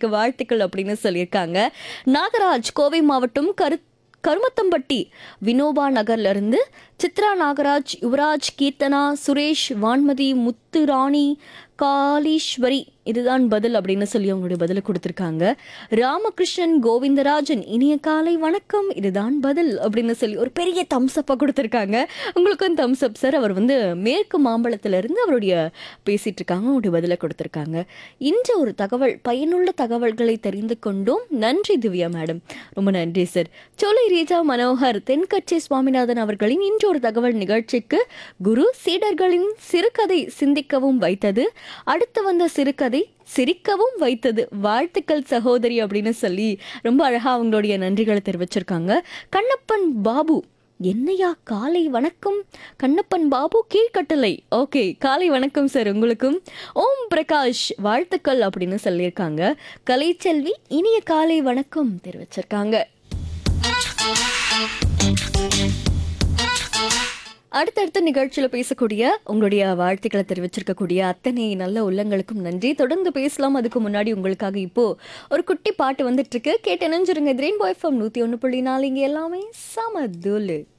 நிகழ்ச்சிக்கு வாழ்த்துக்கள் அப்படின்னு சொல்லியிருக்காங்க நாகராஜ் கோவை மாவட்டம் கரு கருமத்தம்பட்டி வினோபா நகர்ல இருந்து சித்ரா நாகராஜ் யுவராஜ் கீர்த்தனா சுரேஷ் வான்மதி முத்துராணி காளீஸ்வரி இதுதான் பதில் அப்படின்னு சொல்லி அவங்களுடைய பதிலை கொடுத்துருக்காங்க ராமகிருஷ்ணன் கோவிந்தராஜன் இனிய காலை வணக்கம் இதுதான் பதில் அப்படின்னு சொல்லி ஒரு பெரிய தம்ஸ்அப்பாக கொடுத்துருக்காங்க உங்களுக்கும் தம்ஸ்அப் சார் அவர் வந்து மேற்கு மாம்பழத்துல இருந்து அவருடைய பேசிட்டு இருக்காங்க அவருடைய பதிலை கொடுத்துருக்காங்க இன்று ஒரு தகவல் பயனுள்ள தகவல்களை தெரிந்து கொண்டோம் நன்றி திவ்யா மேடம் ரொம்ப நன்றி சார் சோலை ரீஜா மனோகர் தென்கட்சி சுவாமிநாதன் அவர்களின் இன்று ஒரு தகவல் நிகழ்ச்சிக்கு குரு சீடர்களின் சிறுகதை சிந்திக்கவும் வைத்தது அடுத்து வந்த சிறுகதை சிரிக்கவும் வைத்தது வாழ்த்துக்கள் சகோதரி அப்படின்னு சொல்லி ரொம்ப அழகா அவங்களுடைய நன்றிகளை தெரிவிச்சிருக்காங்க கண்ணப்பன் பாபு என்னையா காலை வணக்கம் கண்ணப்பன் பாபு கீழ்கட்டளை ஓகே காலை வணக்கம் சார் உங்களுக்கும் ஓம் பிரகாஷ் வாழ்த்துக்கள் அப்படின்னு சொல்லியிருக்காங்க கலைச்செல்வி இனிய காலை வணக்கம் தெரிவிச்சிருக்காங்க அடுத்தடுத்த நிகழ்ச்சியில் பேசக்கூடிய உங்களுடைய வாழ்த்துக்களை தெரிவிச்சிருக்கக்கூடிய அத்தனை நல்ல உள்ளங்களுக்கும் நன்றி தொடர்ந்து பேசலாம் அதுக்கு முன்னாடி உங்களுக்காக இப்போ ஒரு குட்டி பாட்டு வந்துட்டு இருக்கு கேட்டு இணைஞ்சிருங்க ரெயின் பாய் ஃபார்ம் நூற்றி ஒன்று புள்ளி நாலு இங்கே எல்லாமே சமதுலு